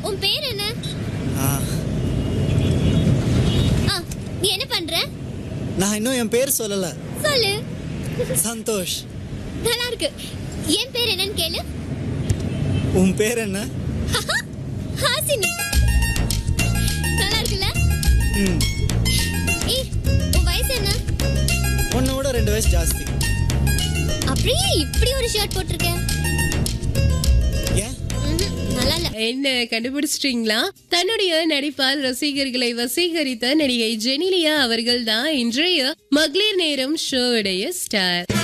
உன் பேர் என்ன ஆ, ஆ நீ என்ன பண்ற நான் இன்னும் என் பேர் சொல்லல சொல்லு சந்தோஷ் நல்லா இருக்கு என் பேர் என்னன்னு கேளு உன் பேர் என்ன ஹாசினி நல்லா இருக்குல்ல ம் ஏய் உன் வயசு என்ன உன்னை விட ரெண்டு வயசு ஜாஸ்தி அப்படியே இப்படி ஒரு ஷர்ட் போட்டிருக்க ஏன் ம்ஹும், நல்லா இல்ல என்ன கண்டுபிடிச்சிட்டீங்களா தன்னுடைய நடிப்பால் ரசிகர்களை வசீகரித்த நடிகை ஜெனிலியா அவர்கள் தான் இன்றைய மகளிர் நேரம் ஷோவுடைய ஸ்டார்